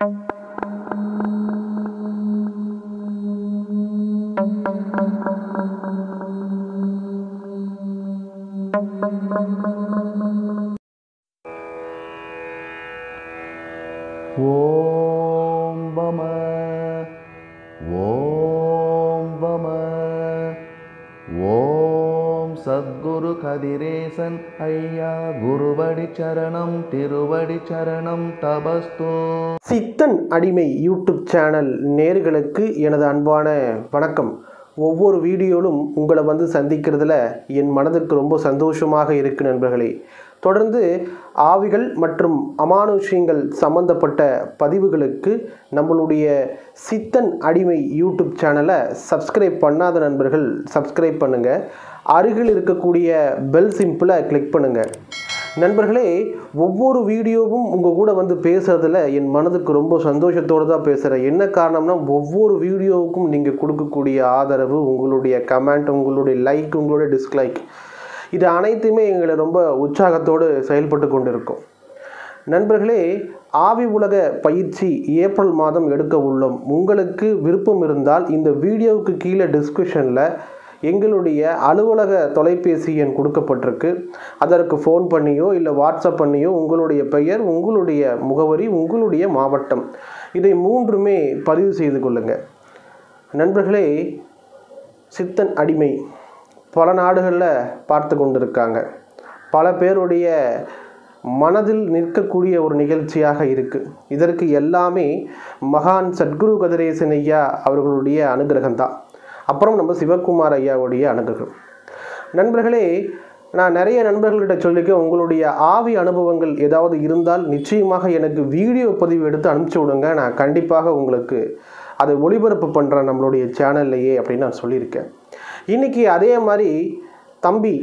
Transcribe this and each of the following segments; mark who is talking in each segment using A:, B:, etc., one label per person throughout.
A: ஓம் பம ஓம் பம ஓம் சத்குரு கதிரேசன் ஐயா குருவடி சரணம் திருவடி சரணம் தபஸ்தோ
B: சித்தன் அடிமை யூடியூப் சேனல் நேர்களுக்கு எனது அன்பான வணக்கம் ஒவ்வொரு வீடியோலும் உங்களை வந்து சந்திக்கிறதுல என் மனதுக்கு ரொம்ப சந்தோஷமாக இருக்கு நண்பர்களே தொடர்ந்து ஆவிகள் மற்றும் அமானுஷ்யங்கள் சம்பந்தப்பட்ட பதிவுகளுக்கு நம்மளுடைய சித்தன் அடிமை யூடியூப் சேனலை சப்ஸ்கிரைப் பண்ணாத நண்பர்கள் சப்ஸ்கிரைப் பண்ணுங்கள் அருகில் இருக்கக்கூடிய பெல் சிம்பிளை கிளிக் பண்ணுங்கள் நண்பர்களே ஒவ்வொரு வீடியோவும் உங்கள் கூட வந்து பேசுறதுல என் மனதுக்கு ரொம்ப சந்தோஷத்தோடு தான் பேசுகிறேன் என்ன காரணம்னா ஒவ்வொரு வீடியோவுக்கும் நீங்கள் கொடுக்கக்கூடிய ஆதரவு உங்களுடைய கமெண்ட் உங்களுடைய லைக் உங்களுடைய டிஸ்லைக் இது அனைத்துமே எங்களை ரொம்ப உற்சாகத்தோடு செயல்பட்டு கொண்டிருக்கும் நண்பர்களே ஆவி உலக பயிற்சி ஏப்ரல் மாதம் எடுக்க உள்ளோம் உங்களுக்கு விருப்பம் இருந்தால் இந்த வீடியோவுக்கு கீழே டிஸ்கிரிப்ஷனில் எங்களுடைய அலுவலக தொலைபேசி எண் கொடுக்கப்பட்டிருக்கு அதற்கு ஃபோன் பண்ணியோ இல்லை வாட்ஸ்அப் பண்ணியோ உங்களுடைய பெயர் உங்களுடைய முகவரி உங்களுடைய மாவட்டம் இதை மூன்றுமே பதிவு செய்து கொள்ளுங்கள் நண்பர்களே சித்தன் அடிமை பல நாடுகளில் பார்த்து கொண்டிருக்காங்க பல பேருடைய மனதில் நிற்கக்கூடிய ஒரு நிகழ்ச்சியாக இருக்குது இதற்கு எல்லாமே மகான் சத்குரு கதிரேசன் ஐயா அவர்களுடைய அனுகிரகம் தான் அப்புறம் நம்ம சிவகுமார் ஐயாவுடைய அனுகிரகம் நண்பர்களே நான் நிறைய நண்பர்கள்கிட்ட சொல்லிக்க உங்களுடைய ஆவி அனுபவங்கள் ஏதாவது இருந்தால் நிச்சயமாக எனக்கு வீடியோ பதிவு எடுத்து அனுப்பிச்சி விடுங்க நான் கண்டிப்பாக உங்களுக்கு அதை ஒளிபரப்பு பண்ணுறேன் நம்மளுடைய சேனல்லையே அப்படின்னு நான் சொல்லியிருக்கேன் இன்றைக்கி அதே மாதிரி தம்பி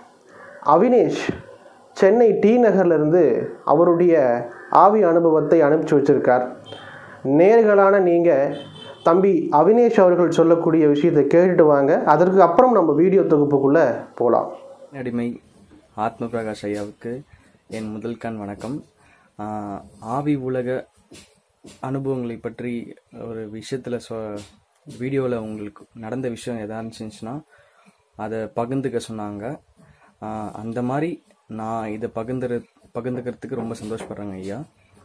B: அவினேஷ் சென்னை டி நகர்லேருந்து அவருடைய ஆவி அனுபவத்தை அனுப்பிச்சி வச்சிருக்கார் நேர்களான நீங்கள் தம்பி அவினேஷ் அவர்கள் சொல்லக்கூடிய விஷயத்தை கேட்டுட்டு வாங்க அதற்கு அப்புறம் நம்ம வீடியோ தொகுப்புக்குள்ளே போகலாம்
C: அடிமை ஆத்ம பிரகாஷ் ஐயாவுக்கு என் முதல் கண் வணக்கம் ஆஹ் ஆவி உலக அனுபவங்களை பற்றி ஒரு விஷயத்தில் சொ வீடியோவில் உங்களுக்கு நடந்த விஷயம் எதா இருந்துச்சுன்னா அதை பகிர்ந்துக்க சொன்னாங்க ஆஹ் அந்த மாதிரி நான் இதை பகிர்ந்துற பகிர்ந்துக்கிறதுக்கு ரொம்ப சந்தோஷப்படுறேங்க ஐயா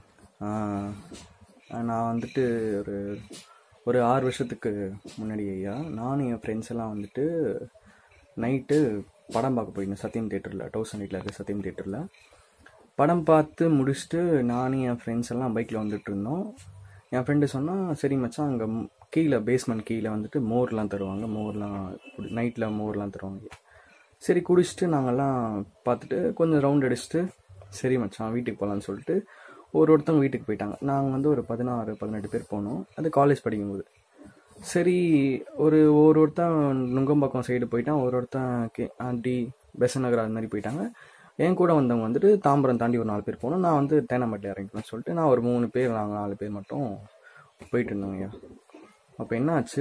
C: ஆஹ் நான் வந்துட்டு ஒரு ஒரு ஆறு வருஷத்துக்கு முன்னாடி ஐயா நானும் என் ஃப்ரெண்ட்ஸ் எல்லாம் வந்துட்டு நைட்டு படம் பார்க்க போயிருந்தேன் சத்யம் தேட்டரில் தௌசண்ட் எயிட்டில் இருக்க சத்யம் தேட்டரில் படம் பார்த்து முடிச்சுட்டு நானும் என் ஃப்ரெண்ட்ஸ் எல்லாம் பைக்கில் வந்துட்டு இருந்தோம் என் ஃப்ரெண்டு சொன்னால் சரி மச்சான் அங்கே கீழே பேஸ்மெண்ட் கீழே வந்துட்டு மோர்லாம் தருவாங்க மோர்லாம் நைட்டில் மோர்லாம் தருவாங்க சரி குடிச்சிட்டு நாங்கள்லாம் பார்த்துட்டு கொஞ்சம் ரவுண்ட் அடிச்சுட்டு சரி மச்சான் வீட்டுக்கு போகலான்னு சொல்லிட்டு ஒரு ஒருத்தவங்க வீட்டுக்கு போயிட்டாங்க நாங்கள் வந்து ஒரு பதினாறு பதினெட்டு பேர் போனோம் அது காலேஜ் படிக்கும்போது சரி ஒரு ஒரு ஒருத்தன் நுங்கம்பாக்கம் சைடு போயிட்டான் ஒரு ஒருத்தன் கே ஆண்டி பெசன் நகர் அது மாதிரி போயிட்டாங்க என் கூட வந்தவங்க வந்துட்டு தாம்பரம் தாண்டி ஒரு நாலு பேர் போனோம் நான் வந்து தேனாம்பட்டில் இறங்கிட்டேன்னு சொல்லிட்டு நான் ஒரு மூணு பேர் நாங்கள் நாலு பேர் மட்டும் போயிட்டு இருந்தோங்க ஐயா அப்போ என்ன ஆச்சு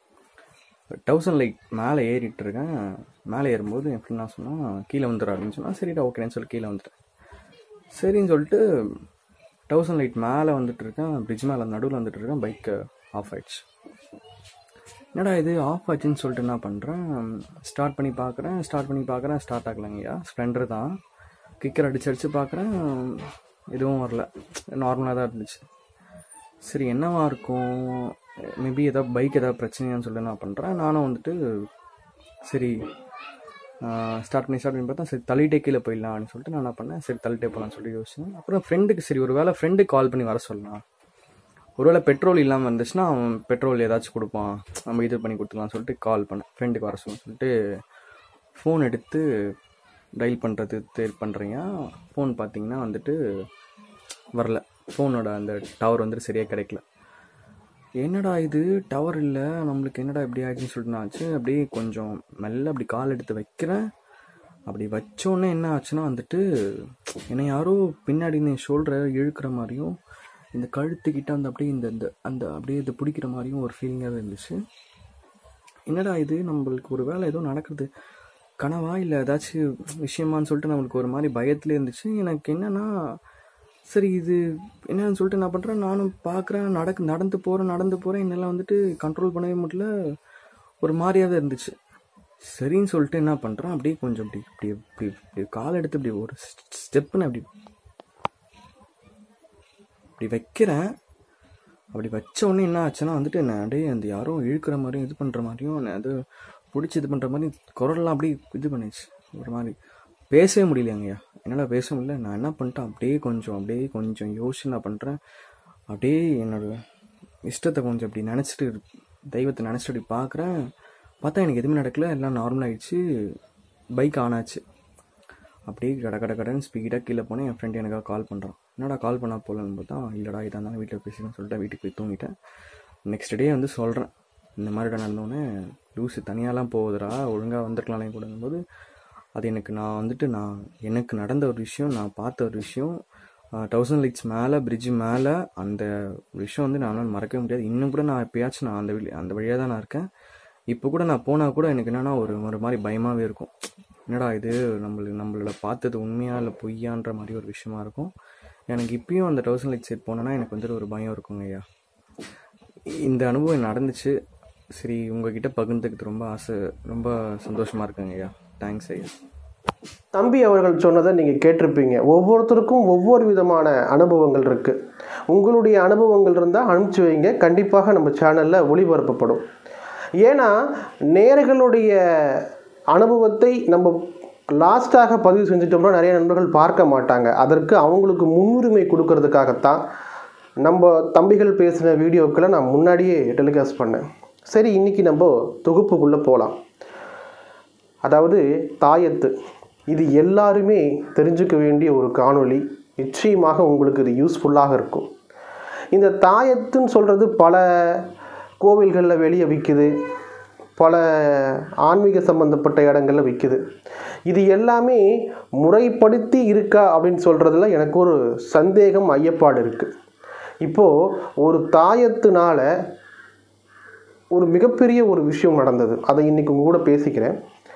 C: தௌசண்ட் லைட் மேலே ஏறிட்டு இருக்கேன் மேலே ஏறும்போது என் ஃப்ரெண்ட் நான் சொன்னால் கீழே வந்துடுற அப்படின்னு சொன்னால் சரிடா ஓகேன்னு சொல்லி கீழே வந்துட்டேன் சரின்னு சொல்லிட்டு தௌசண்ட் லைட் மேலே வந்துட்டு இருக்கேன் பிரிட்ஜ் மேலே நடுவில் வந்துட்டு இருக்கேன் பைக்கு ஆஃப் ஆயிடுச்சு என்னடா இது ஆஃப் ஆச்சுன்னு சொல்லிட்டு என்ன பண்ணுறேன் ஸ்டார்ட் பண்ணி பார்க்குறேன் ஸ்டார்ட் பண்ணி பார்க்குறேன் ஸ்டார்ட் ஆகலைங்கய்யா ஸ்ப்ளெண்டர் தான் கிக்கர் அடிச்சு அடிச்சு பார்க்குறேன் எதுவும் வரல நார்மலாக தான் இருந்துச்சு சரி என்னவா இருக்கும் மேபி ஏதாவது பைக் ஏதாவது பிரச்சனையான்னு சொல்லி நான் பண்ணுறேன் நானும் வந்துட்டு சரி ஸ்டார்ட் பண்ணி ஸ்டார்ட் பண்ணி பார்த்தா சரி தள்ளிட்டே கீழே போயிடலாம்னு சொல்லிட்டு நான் என்ன பண்ணேன் சரி தள்ளிட்டே போகலான்னு சொல்லி யோசிச்சேன் அப்புறம் ஃப்ரெண்டுக்கு சரி ஒரு வேளை ஃப்ரெண்டுக்கு கால் பண்ணி வர சொல்லலாம் ஒருவேளை பெட்ரோல் இல்லாமல் இருந்துச்சுன்னா அவன் பெட்ரோல் ஏதாச்சும் கொடுப்பான் நம்ம இது பண்ணி கொடுத்துக்கலாம் சொல்லிட்டு கால் பண்ணேன் ஃப்ரெண்டுக்கு வர சொல்லு சொல்லிட்டு ஃபோன் எடுத்து டயல் பண்ணுறது தேர் பண்ணுறீங்க ஃபோன் பார்த்தீங்கன்னா வந்துட்டு வரல ஃபோனோட அந்த டவர் வந்துட்டு சரியாக கிடைக்கல என்னடா இது டவர் இல்லை நம்மளுக்கு என்னடா இப்படி ஆயிடுச்சுன்னு சொல்லிட்டு நான் ஆச்சு அப்படியே கொஞ்சம் மெல்ல அப்படி கால் எடுத்து வைக்கிறேன் அப்படி வச்சோடனே என்ன ஆச்சுன்னா வந்துட்டு என்னை யாரோ பின்னாடி நீ ஷோல்டரை இழுக்கிற மாதிரியும் இந்த கழுத்துக்கிட்ட அந்த அப்படியே இந்த இந்த அந்த அப்படியே இது பிடிக்கிற மாதிரியும் ஒரு ஃபீலிங்காக இருந்துச்சு என்னடா இது நம்மளுக்கு ஒரு வேலை ஏதோ நடக்குது கனவா இல்லை ஏதாச்சும் விஷயமான்னு சொல்லிட்டு நம்மளுக்கு ஒரு மாதிரி பயத்துலேயே இருந்துச்சு எனக்கு என்னன்னா சரி இது என்னன்னு சொல்லிட்டு என்ன பண்ணுறேன் நானும் பார்க்குறேன் நடக்கு நடந்து போகிறேன் நடந்து போகிறேன் என்னால் வந்துட்டு கண்ட்ரோல் பண்ணவே முடியல ஒரு மாதிரியாக தான் இருந்துச்சு சரின்னு சொல்லிட்டு என்ன பண்ணுறேன் அப்படியே கொஞ்சம் இப்படி இப்படி இப்படி இப்படி கால் எடுத்து இப்படி ஒரு ஸ்டெப்புன்னு அப்படி இப்படி வைக்கிறேன் அப்படி வச்ச உடனே என்ன ஆச்சுன்னா வந்துட்டு நான் அப்படியே அந்த யாரோ இழுக்கிற மாதிரியும் இது பண்ணுற மாதிரியும் நான் அது பிடிச்சி இது பண்ணுற மாதிரி குரல்லாம் அப்படியே இது பண்ணிச்சு ஒரு மாதிரி பேசவே முடியலையாங்கய்யா என்னால் பேச முடியல நான் என்ன பண்ணிட்டேன் அப்படியே கொஞ்சம் அப்படியே கொஞ்சம் யோசிச்சு நான் பண்ணுறேன் அப்படியே என்னோட இஷ்டத்தை கொஞ்சம் அப்படி நினச்சிட்டு தெய்வத்தை நினச்சிட்டு அப்படி பார்க்குறேன் பார்த்தா எனக்கு எதுவுமே நடக்கல எல்லாம் நார்மல் ஆயிடுச்சு பைக் ஆன் ஆச்சு அப்படியே கட கட கடன்னு ஸ்பீடாக கீழே போனேன் என் ஃப்ரெண்ட் எனக்காக கால் பண்ணுறான் என்னடா கால் பண்ணா போகலன்னு பார்த்தா இல்லைடா இதாக இருந்தாலும் வீட்டில் பேசிக்கணும்னு சொல்லிட்டு வீட்டுக்கு போய் தூங்கிட்டேன் நெக்ஸ்ட் டே வந்து சொல்கிறேன் இந்த மாதிரிடா நடந்தோடனே லூஸு தனியாலாம் போகுதுடா ஒழுங்காக வந்திருக்கலாம்னே கூடங்கும்போது அது எனக்கு நான் வந்துட்டு நான் எனக்கு நடந்த ஒரு விஷயம் நான் பார்த்த ஒரு விஷயம் தௌசண்ட் லைட்ஸ் மேலே பிரிட்ஜ் மேலே அந்த விஷயம் வந்து நான் மறக்கவே முடியாது இன்னும் கூட நான் எப்பயாச்சும் நான் அந்த வழி அந்த வழியாக தான் நான் இருக்கேன் இப்போ கூட நான் போனால் கூட எனக்கு என்னென்னா ஒரு ஒரு மாதிரி பயமாகவே இருக்கும் என்னடா இது நம்மள நம்மளோட பார்த்தது உண்மையா இல்லை பொய்யான்ற மாதிரி ஒரு விஷயமா இருக்கும் எனக்கு இப்பயும் அந்த தௌசண்ட் லைட் செட் போனேன்னா எனக்கு வந்துட்டு ஒரு பயம் இருக்குங்க ஐயா இந்த அனுபவம் நடந்துச்சு சரி உங்ககிட்ட பகிர்ந்துக்கிறது ரொம்ப ஆசை ரொம்ப சந்தோஷமா இருக்குங்க ஐயா தேங்க்ஸ் ஐயா
B: தம்பி அவர்கள் சொன்னதை நீங்கள் கேட்டிருப்பீங்க ஒவ்வொருத்தருக்கும் ஒவ்வொரு விதமான அனுபவங்கள் இருக்குது உங்களுடைய அனுபவங்கள் இருந்தால் அனுப்பிச்சி வைங்க கண்டிப்பாக நம்ம சேனலில் ஒளிபரப்பப்படும் ஏன்னா நேர்களுடைய அனுபவத்தை நம்ம லாஸ்ட்டாக பதிவு செஞ்சிட்டோம்னா நிறைய நண்பர்கள் பார்க்க மாட்டாங்க அதற்கு அவங்களுக்கு முன்னுரிமை கொடுக்கறதுக்காகத்தான் நம்ம தம்பிகள் பேசின வீடியோக்களை நான் முன்னாடியே டெலிகாஸ்ட் பண்ணேன் சரி இன்றைக்கி நம்ம தொகுப்புக்குள்ளே போகலாம் அதாவது தாயத்து இது எல்லாருமே தெரிஞ்சுக்க வேண்டிய ஒரு காணொளி நிச்சயமாக உங்களுக்கு இது யூஸ்ஃபுல்லாக இருக்கும் இந்த தாயத்துன்னு சொல்கிறது பல கோவில்களில் வெளியே விற்குது பல ஆன்மீக சம்பந்தப்பட்ட இடங்களில் விற்குது இது எல்லாமே முறைப்படுத்தி இருக்கா அப்படின்னு சொல்கிறதுல எனக்கு ஒரு சந்தேகம் ஐயப்பாடு இருக்குது இப்போது ஒரு தாயத்துனால ஒரு மிகப்பெரிய ஒரு விஷயம் நடந்தது அதை இன்றைக்கி உங்க கூட பேசிக்கிறேன்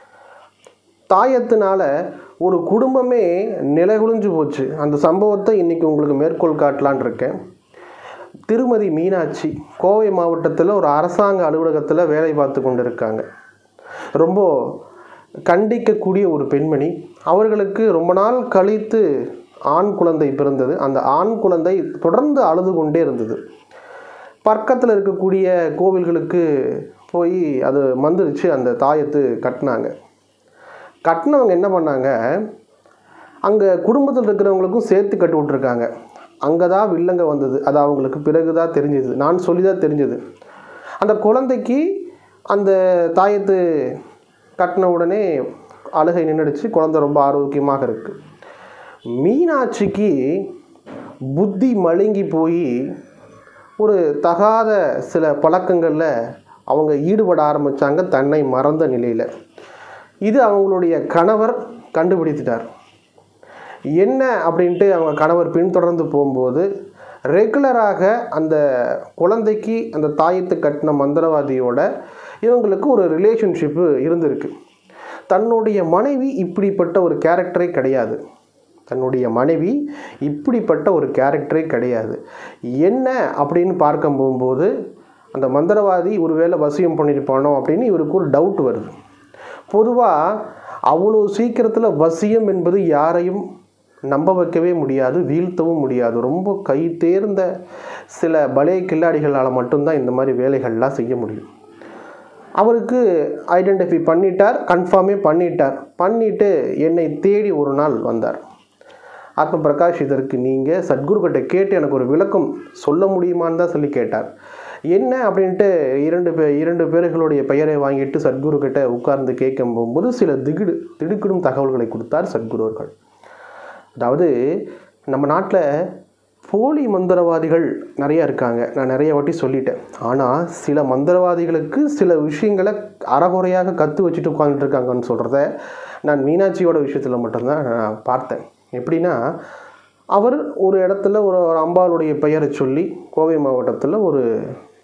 B: தாயத்தினால ஒரு குடும்பமே நிலைகுலிஞ்சு போச்சு அந்த சம்பவத்தை இன்றைக்கி உங்களுக்கு மேற்கோள் காட்டலான் இருக்கேன் திருமதி மீனாட்சி கோவை மாவட்டத்தில் ஒரு அரசாங்க அலுவலகத்தில் வேலை பார்த்து கொண்டு இருக்காங்க ரொம்ப கண்டிக்கக்கூடிய ஒரு பெண்மணி அவர்களுக்கு ரொம்ப நாள் கழித்து ஆண் குழந்தை பிறந்தது அந்த ஆண் குழந்தை தொடர்ந்து அழுது கொண்டே இருந்தது பக்கத்தில் இருக்கக்கூடிய கோவில்களுக்கு போய் அது மந்திரிச்சு அந்த தாயத்து கட்டினாங்க கட்டினவங்க என்ன பண்ணாங்க அங்கே குடும்பத்தில் இருக்கிறவங்களுக்கும் சேர்த்து கட்டி விட்ருக்காங்க அங்கே தான் வில்லங்க வந்தது அது அவங்களுக்கு பிறகு தான் தெரிஞ்சது நான் சொல்லி தான் தெரிஞ்சது அந்த குழந்தைக்கு அந்த தாயத்து கட்டின உடனே அழுகை நின்றுடுச்சு குழந்தை ரொம்ப ஆரோக்கியமாக இருக்குது மீனாட்சிக்கு புத்தி மழுங்கி போய் ஒரு தகாத சில பழக்கங்களில் அவங்க ஈடுபட ஆரம்பித்தாங்க தன்னை மறந்த நிலையில் இது அவங்களுடைய கணவர் கண்டுபிடித்துட்டார் என்ன அப்படின்ட்டு அவங்க கணவர் பின்தொடர்ந்து போகும்போது ரெகுலராக அந்த குழந்தைக்கு அந்த தாயத்து கட்டின மந்திரவாதியோட இவங்களுக்கு ஒரு ரிலேஷன்ஷிப்பு இருந்திருக்கு தன்னுடைய மனைவி இப்படிப்பட்ட ஒரு கேரக்டரே கிடையாது தன்னுடைய மனைவி இப்படிப்பட்ட ஒரு கேரக்டரே கிடையாது என்ன அப்படின்னு பார்க்க போகும்போது அந்த மந்திரவாதி ஒருவேளை வசியம் பண்ணியிருப்பானோ அப்படின்னு இவருக்கு ஒரு டவுட் வருது பொதுவாக அவ்வளோ சீக்கிரத்தில் வசியம் என்பது யாரையும் நம்ப வைக்கவே முடியாது வீழ்த்தவும் முடியாது ரொம்ப கை தேர்ந்த சில பலே கில்லாடிகளால் மட்டும்தான் இந்த மாதிரி வேலைகள்லாம் செய்ய முடியும் அவருக்கு ஐடென்டிஃபை பண்ணிட்டார் கன்ஃபார்மே பண்ணிட்டார் பண்ணிவிட்டு என்னை தேடி ஒரு நாள் வந்தார் ஆத்ம பிரகாஷ் இதற்கு நீங்கள் சத்குருக்கிட்ட கேட்டு எனக்கு ஒரு விளக்கம் சொல்ல முடியுமான்னு தான் சொல்லி கேட்டார் என்ன அப்படின்ட்டு இரண்டு பே இரண்டு பேர்களுடைய பெயரை வாங்கிட்டு சத்குரு கிட்ட உட்கார்ந்து கேட்கும் போகும்போது சில திகிடு திடுக்கிடும் தகவல்களை கொடுத்தார் சத்குரு அவர்கள் அதாவது நம்ம நாட்டில் போலி மந்திரவாதிகள் நிறையா இருக்காங்க நான் நிறைய வாட்டி சொல்லிட்டேன் ஆனால் சில மந்திரவாதிகளுக்கு சில விஷயங்களை அறகுறையாக கற்று வச்சுட்டு உட்காந்துட்டு இருக்காங்கன்னு சொல்கிறத நான் மீனாட்சியோட விஷயத்தில் மட்டும்தான் நான் பார்த்தேன் எப்படின்னா அவர் ஒரு இடத்துல ஒரு ஒரு அம்பாளுடைய பெயரை சொல்லி கோவை மாவட்டத்தில் ஒரு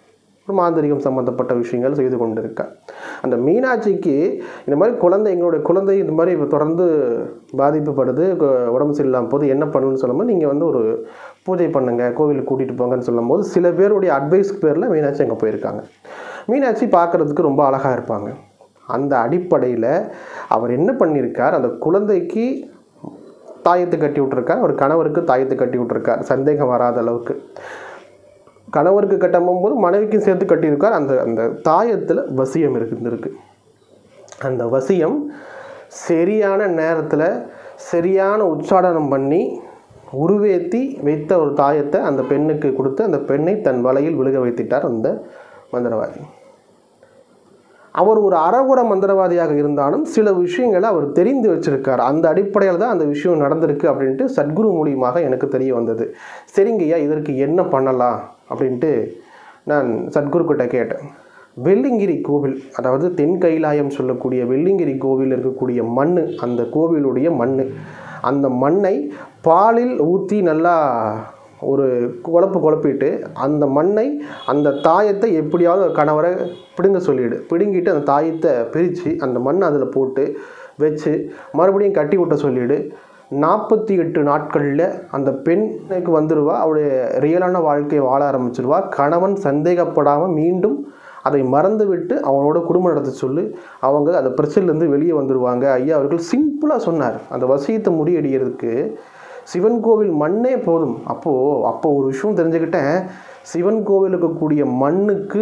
B: ஒரு மாந்திரிகம் சம்மந்தப்பட்ட விஷயங்கள் செய்து கொண்டிருக்கார் அந்த மீனாட்சிக்கு இந்த மாதிரி குழந்தை எங்களுடைய குழந்தை இந்த மாதிரி இப்போ தொடர்ந்து பாதிப்புப்படுது கு- உடம்பு சரியில்லாமல் போது என்ன பண்ணணும்னு சொல்லும்போது நீங்கள் வந்து ஒரு பூஜை பண்ணுங்க கோவிலுக்கு கூட்டிகிட்டு போங்கன்னு சொல்லும்போது சில பேருடைய அட்வைஸ்க்கு பேரில் மீனாட்சி அங்கே போயிருக்காங்க மீனாட்சி பார்க்குறதுக்கு ரொம்ப அழகாக இருப்பாங்க அந்த அடிப்படையில் அவர் என்ன பண்ணியிருக்கார் அந்த குழந்தைக்கு தாயத்தை கட்டி விட்டுருக்கார் அவர் கணவருக்கு தாயத்தை கட்டி விட்டுருக்கார் சந்தேகம் வராத அளவுக்கு கணவருக்கு கட்டும் போது மனைவிக்கும் சேர்த்து கட்டியிருக்கார் அந்த அந்த தாயத்தில் வசியம் இருந்துருக்கு அந்த வசியம் சரியான நேரத்தில் சரியான உச்சாடனம் பண்ணி உருவேத்தி வைத்த ஒரு தாயத்தை அந்த பெண்ணுக்கு கொடுத்து அந்த பெண்ணை தன் வலையில் விழுக வைத்திட்டார் அந்த மந்திரவாதி அவர் ஒரு அறகுற மந்திரவாதியாக இருந்தாலும் சில விஷயங்களை அவர் தெரிந்து வச்சிருக்கார் அந்த அடிப்படையில் தான் அந்த விஷயம் நடந்திருக்கு அப்படின்ட்டு சத்குரு மூலியமாக எனக்கு தெரிய வந்தது சரிங்கய்யா இதற்கு என்ன பண்ணலாம் அப்படின்ட்டு நான் சத்குரு கிட்ட கேட்டேன் வெள்ளிங்கிரி கோவில் அதாவது தென் கைலாயம் சொல்லக்கூடிய வெள்ளிங்கிரி கோவில் இருக்கக்கூடிய மண் அந்த கோவிலுடைய மண் அந்த மண்ணை பாலில் ஊற்றி நல்லா ஒரு குழப்பு குழப்பிட்டு அந்த மண்ணை அந்த தாயத்தை எப்படியாவது ஒரு கணவரை பிடுங்க சொல்லிடு பிடுங்கிட்டு அந்த தாயத்தை பிரித்து அந்த மண்ணை அதில் போட்டு வச்சு மறுபடியும் கட்டி விட்ட சொல்லிடு நாற்பத்தி எட்டு நாட்களில் அந்த பெண்ணுக்கு வந்துடுவா அவளுடைய ரியலான வாழ்க்கையை வாழ ஆரம்பிச்சிடுவா கணவன் சந்தேகப்படாமல் மீண்டும் அதை மறந்துவிட்டு அவனோட குடும்பம் நடத்த சொல்லு அவங்க அந்த பிரச்சனையிலேருந்து வெளியே வந்துடுவாங்க ஐயா அவர்கள் சிம்பிளாக சொன்னார் அந்த வசியத்தை முறியடிக்கிறதுக்கு சிவன் கோவில் மண்ணே போதும் அப்போது அப்போ ஒரு விஷயம் தெரிஞ்சுக்கிட்டேன் சிவன் கோவில் இருக்கக்கூடிய மண்ணுக்கு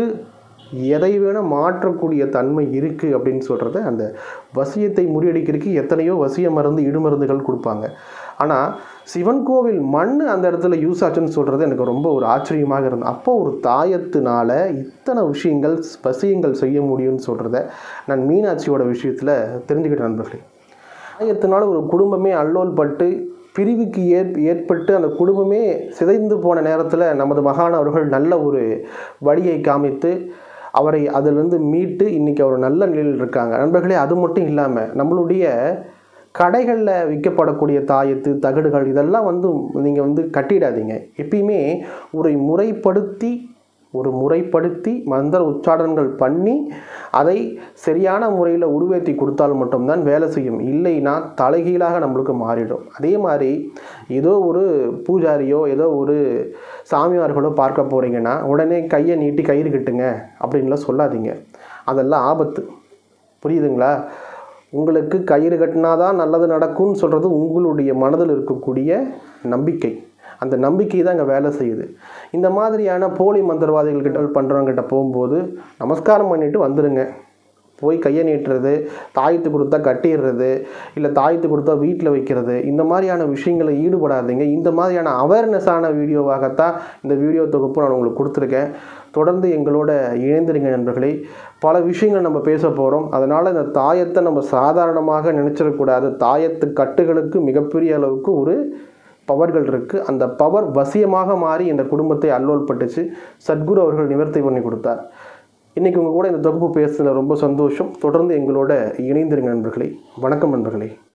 B: எதை வேணால் மாற்றக்கூடிய தன்மை இருக்குது அப்படின்னு சொல்கிறத அந்த வசியத்தை முறியடிக்கிறதுக்கு எத்தனையோ வசிய மருந்து இடுமருந்துகள் கொடுப்பாங்க ஆனால் சிவன் கோவில் மண் அந்த இடத்துல யூஸ் ஆச்சுன்னு சொல்கிறது எனக்கு ரொம்ப ஒரு ஆச்சரியமாக இருந்தது அப்போ ஒரு தாயத்தினால இத்தனை விஷயங்கள் வசியங்கள் செய்ய முடியும்னு சொல்கிறத நான் மீனாட்சியோட விஷயத்தில் தெரிஞ்சுக்கிட்டேன் நண்பர்களே தாயத்தினால ஒரு குடும்பமே அல்லோல் பட்டு பிரிவுக்கு ஏற் ஏற்பட்டு அந்த குடும்பமே சிதைந்து போன நேரத்தில் நமது மகான் அவர்கள் நல்ல ஒரு வழியை காமித்து அவரை அதிலிருந்து மீட்டு இன்றைக்கி அவர் நல்ல நிலையில் இருக்காங்க நண்பர்களே அது மட்டும் இல்லாமல் நம்மளுடைய கடைகளில் விற்கப்படக்கூடிய தாயத்து தகடுகள் இதெல்லாம் வந்து நீங்கள் வந்து கட்டிடாதீங்க எப்பயுமே ஒரு முறைப்படுத்தி ஒரு முறைப்படுத்தி மந்திர உச்சாடனங்கள் பண்ணி அதை சரியான முறையில் உருவேற்றி கொடுத்தால் மட்டும்தான் வேலை செய்யும் இல்லைன்னா தலைகீழாக நம்மளுக்கு மாறிடும் அதே மாதிரி ஏதோ ஒரு பூஜாரியோ ஏதோ ஒரு சாமியார்களோ பார்க்க போகிறீங்கன்னா உடனே கையை நீட்டி கயிறு கட்டுங்க அப்படின்லாம் சொல்லாதீங்க அதெல்லாம் ஆபத்து புரியுதுங்களா உங்களுக்கு கயிறு கட்டினாதான் நல்லது நடக்கும்னு சொல்கிறது உங்களுடைய மனதில் இருக்கக்கூடிய நம்பிக்கை அந்த நம்பிக்கை தான் இங்கே வேலை செய்யுது இந்த மாதிரியான போலி மந்திரவாதிகள் கிட்ட பண்ணுறவங்கிட்ட போகும்போது நமஸ்காரம் பண்ணிட்டு வந்துடுங்க போய் கையை நீட்டுறது தாயத்து கொடுத்தா கட்டிடுறது இல்லை தாயத்து கொடுத்தா வீட்டில் வைக்கிறது இந்த மாதிரியான விஷயங்களை ஈடுபடாதீங்க இந்த மாதிரியான அவேர்னஸான வீடியோவாகத்தான் இந்த வீடியோ தொகுப்பு நான் உங்களுக்கு கொடுத்துருக்கேன் தொடர்ந்து எங்களோட இணைந்திருங்க நண்பர்களே பல விஷயங்கள் நம்ம பேச போகிறோம் அதனால் இந்த தாயத்தை நம்ம சாதாரணமாக நினச்சிடக்கூடாது தாயத்து கட்டுகளுக்கு மிகப்பெரிய அளவுக்கு ஒரு பவர்கள் இருக்குது அந்த பவர் வசியமாக மாறி இந்த குடும்பத்தை அல்லோல் பட்டுச்சு சத்குரு அவர்கள் நிவர்த்தி பண்ணி கொடுத்தார் இன்றைக்கி உங்கள் கூட இந்த தொகுப்பு பேசுனது ரொம்ப சந்தோஷம் தொடர்ந்து எங்களோட இணைந்திருங்க நண்பர்களே வணக்கம் நண்பர்களே